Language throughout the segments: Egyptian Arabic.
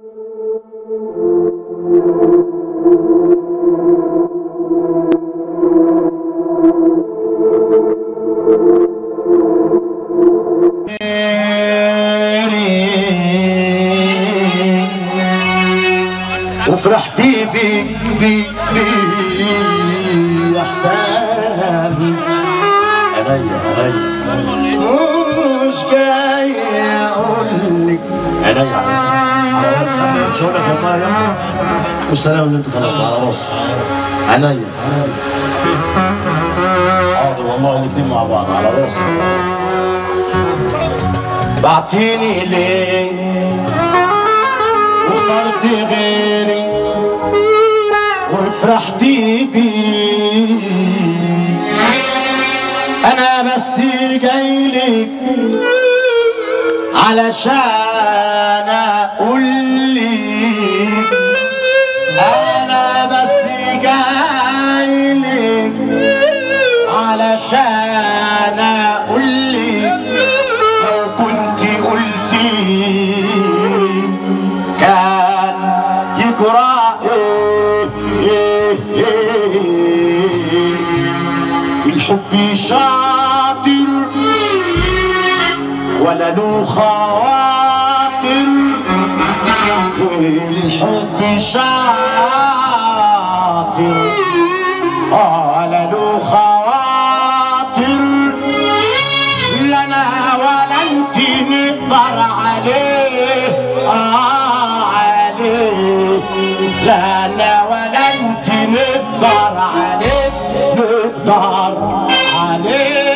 وفرحتي بي بي بي يا حسام عينيا عينيا مش جاي اقول لك عينيا على راسي على راسي مش هقول لك يا ماما يا والسلام اللي انت طلبته على راسي عينيا حاضر والله الاثنين مع بعض على راسي بعتيني ليه واخترت غيري وفرحتي بيه انا بس جايلك علشان اقول لك انا بس جايلك علشان اقول لك لو كنت قلتي كان يجرى إيه إيه إيه الحب شاطر ولا له خواطر الحب شاطر ولا له خواطر لنا ولا انت نقدر عليه آه عليه لا انا ولا انت نقدر عليه نقدر عليه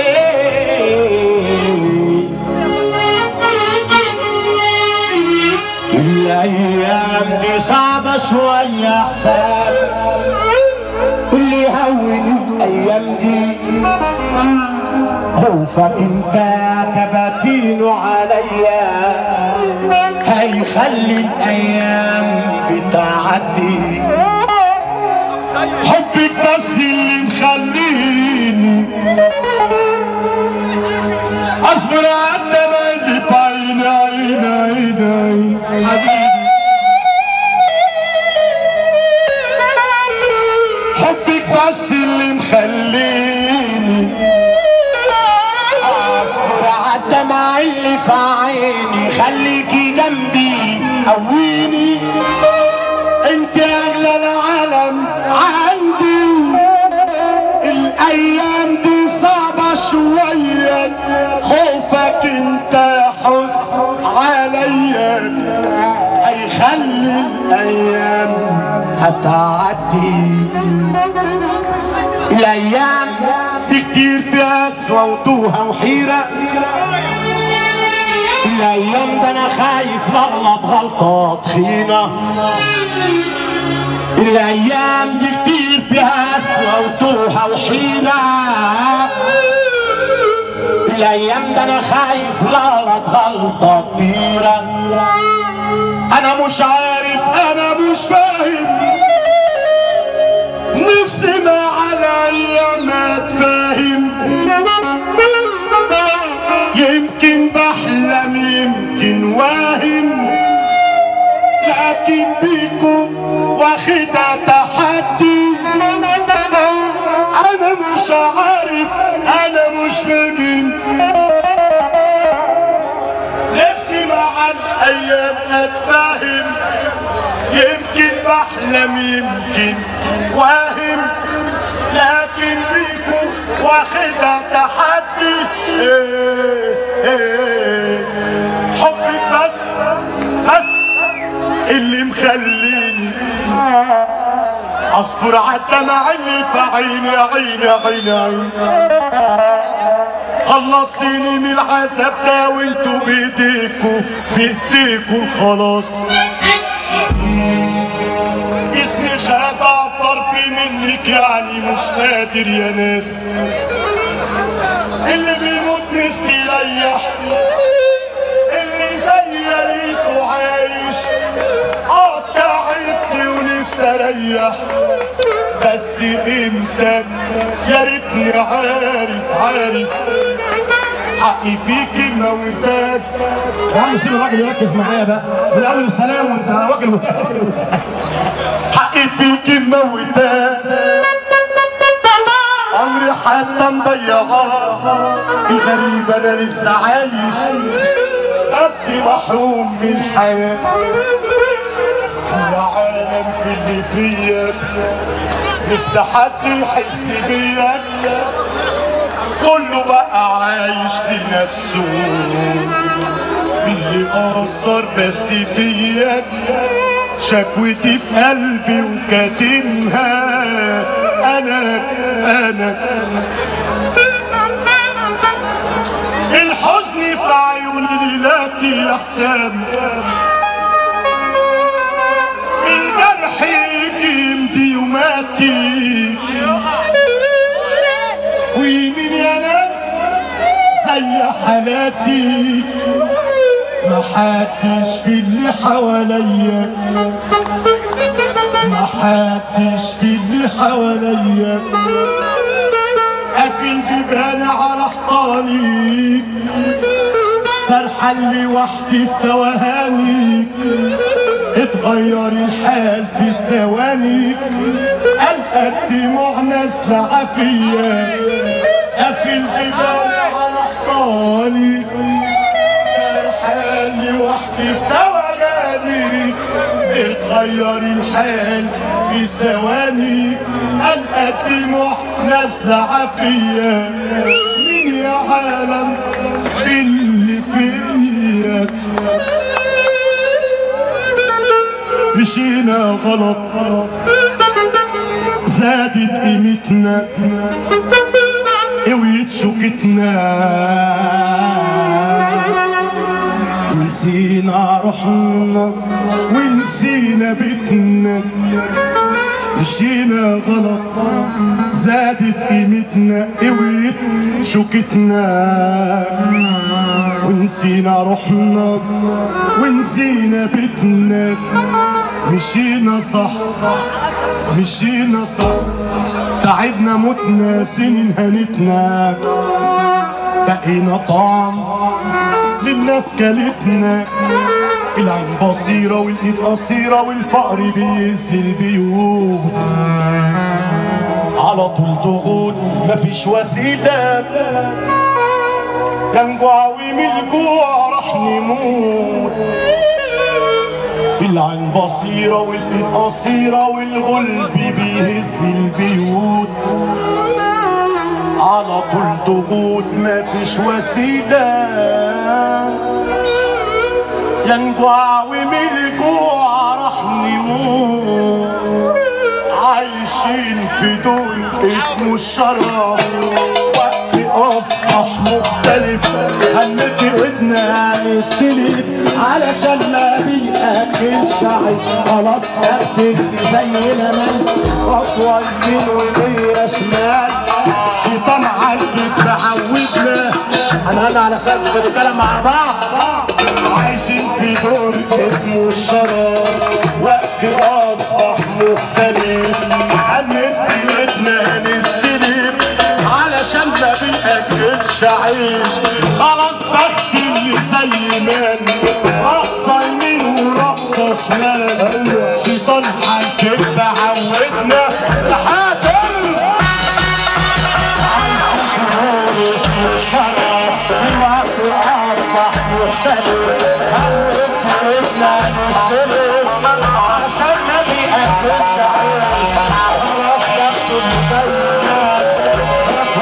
الايام دي صعبه شويه حساب واللي يهون الايام دي خوفك انت كباتينه عليا هيخلي الايام بتعدي حبك بس اللي مخليني اصبر على الدمع اللي في عيني عيني عيني عيني حبيبي حبك بس اللي مخليني اصبر على الدمع اللي في عيني خليكي جنبي قويني انت اغلى العالم عندي الايام دي صعبة شوية خوفك انت حس عليا هيخلي الايام هتعدي الايام دي كتير فيها قسوة وتوهة وحيرة الايام ده انا خايف نغلط غلطة تخينة الايام دي كتير فيها قسوة وتوهة وحيرة الايام ده انا خايف نغلط غلطة كتيرة انا مش عارف انا مش فاهم نفسي ما عليا ما اتفاهم يمكن بحلم يمكن واهم لكن بيكو واخدها تحدي انا مش عارف انا مش فاهم نفسي مع الايام اتفاهم يمكن بحلم يمكن واهم لكن بيكو واخدها تحدي إيه إيه حبك بس بس اللي مخليني اصبر على الدمع اللي في عيني عيني عيني عيني خلصيني من العذاب ده وانتوا بايديكوا بايديكوا خلاص اسمي خد ضرب منك يعني مش قادر يا ناس اللي بيموت مستريح اللي زي يا ريته عايش اه تعبت ونفسي اريح بس امتى يا ريتني عارف عارف حقي فيك موتاك يا عم سيب الراجل يركز معايا بقى من اول السلام وانت واكل حقي فيك موتاك عمري حتى مضيعاه الغريب انا لسه عايش بس محروم من الحياه يا عالم في اللي فيا نفسي حد يحس بيا كله بقى عايش لنفسه اللي أثر بس فيا شكوتي في قلبي وكاتمها أنا أنا الحزن في عيوني ليلاتي يا حسام الجرح يجي يمضي يوماتي ويمين يا ناس زي حالاتي ما حدش في اللي حواليا ما حدش في اللي حواليا قافل بيبان على حيطاني سرحان لوحدي في توهاني اتغير الحال في ثواني ألقى الدموع نازلة عافية قافل بيبان على حيطاني سرحان لوحدي في توهاني اتغير الحال في ثواني ألقى الدموع نازلة عافية مين يا عالم في اللي فيا مشينا غلط زادت قيمتنا قويت شوكتنا نسينا روحنا ونسينا بيتنا مشينا غلط زادت قيمتنا قويت شوكتنا ونسينا روحنا ونسينا بيتنا مشينا صح مشينا صح تعبنا متنا سنين هنتنا بقينا طعم للناس كلتنا العين بصيرة والإيد قصيرة والفقر بيهز البيوت على طول ضغوط مفيش وسيلة ينجوع ومن الجوع راح نموت العين بصيرة والإيد قصيرة والغلب بيهز البيوت على طول ضغوط مفيش وسيلة ينجوع ومن الجوع راح نموت عايشين في دول اسمه الشراب وقت اصبح مختلف هنك ودنا نستلف علشان ما بيأكلش عيش خلاص قفل زينا من خطوة يمين ومية شمال شيطان عجب تعودنا هنغنى على سقف الرجاله مع بعض عايشين في دور اسمه الشراب وقت اصبح مختلف هنك ودنا نستلف علشان ما بنأكلش عيش خلاص بخت اللي زي مان رقصة يمين ورقصة شمال شيطان حنكب عودنا لحاتم اسمه الشرف الوقت اصبح مختلف هنبنا نستلف عشان ما بيأكلش عيش خلاص بخت اللي زي مان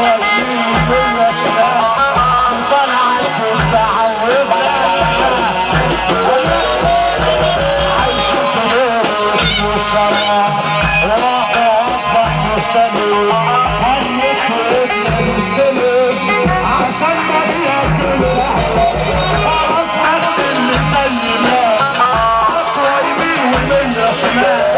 عشان